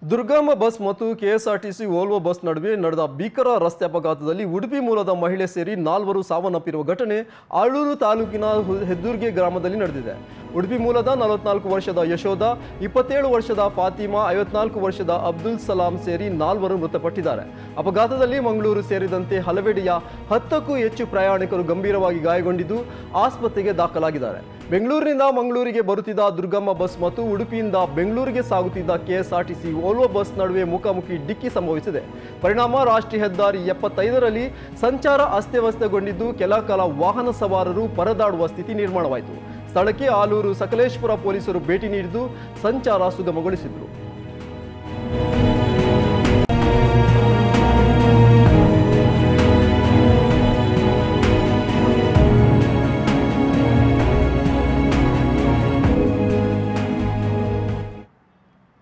Durgamma bus ಮತ್ತು KSRTC Volvo bus ನಡುವೆ ನಡೆದ ಭೀಕರ ರಸ್ತೆ ಅಪಘಾತದಲ್ಲಿ ಉಡುಪಿ ಮೂಲದ ಮಹಿಳೆ ಸೇರಿ ನಾಲ್ವರು ಸಾವನ್ನಪ್ಪಿರುವ ಘಟನೆ ಆಳೂರು ತಾಲೂಕಿನ ಹು- ಹೆದ್ದೂರ್ಗೆ ಗ್ರಾಮದಲ್ಲಿ ನಡೆದಿದೆ ಉಡುಪಿ ಮೂಲದ ನಲವತ್ನಾಲ್ಕು ವರ್ಷದ ಯಶೋಧ ಇಪ್ಪತ್ತೇಳು ವರ್ಷದ ಫಾತಿಮಾ ಐವತ್ನಾಲ್ಕು ವರ್ಷದ ಅಬ್ದುಲ್ ಸಲಾಂ ಸೇರಿ ನಾಲ್ವರು ಮೃತಪಟ್ಟಿದ್ದಾರೆ ಅಪಘಾತದಲ್ಲಿ ಮಂಗಳೂರು ಸೇರಿದಂತೆ ಹಲವೆಡೆಯ ಹತ್ತಕ್ಕೂ ಹೆಚ್ಚು ಪ್ರಯಾಣಿಕರು ಗಂಭೀರವಾಗಿ ಗಾಯಗೊಂಡಿದ್ದು ಆಸ್ಪತ್ರೆಗೆ ದಾಖಲಾಗಿದ್ದಾರೆ ಬೆಂಗಳೂರಿನಿಂದ ಮಂಗಳೂರಿಗೆ ಬರುತ್ತಿದ್ದ ದುರ್ಗಮ್ಮ ಬಸ್ ಮತ್ತು ಉಡುಪಿಯಿಂದ ಬೆಂಗಳೂರಿಗೆ ಸಾಗುತ್ತಿದ್ದ ಕೆಎಸ್ಆರ್ಟಿಸಿ ಓಲ್ವೋ ಬಸ್ ನಡುವೆ ಮುಖಾಮುಖಿ ಡಿಕ್ಕಿ ಸಂಭವಿಸಿದೆ ಪರಿಣಾಮ ರಾಷ್ಟ್ರೀಯ ಹೆದ್ದಾರಿ ಎಪ್ಪತ್ತೈದರಲ್ಲಿ ಸಂಚಾರ ಅಸ್ತವ್ಯಸ್ತಗೊಂಡಿದ್ದು ಕೆಲ ಕಾಲ ವಾಹನ ಸವಾರರು ಪರದಾಡುವ ಸ್ಥಿತಿ ನಿರ್ಮಾಣವಾಯಿತು ಸ್ಥಳಕ್ಕೆ ಆಲೂರು ಸಕಲೇಶ್ಪುರ ಪೊಲೀಸರು ಭೇಟಿ ನೀಡಿದ್ದು ಸಂಚಾರ ಸುಗಮಗೊಳಿಸಿದರು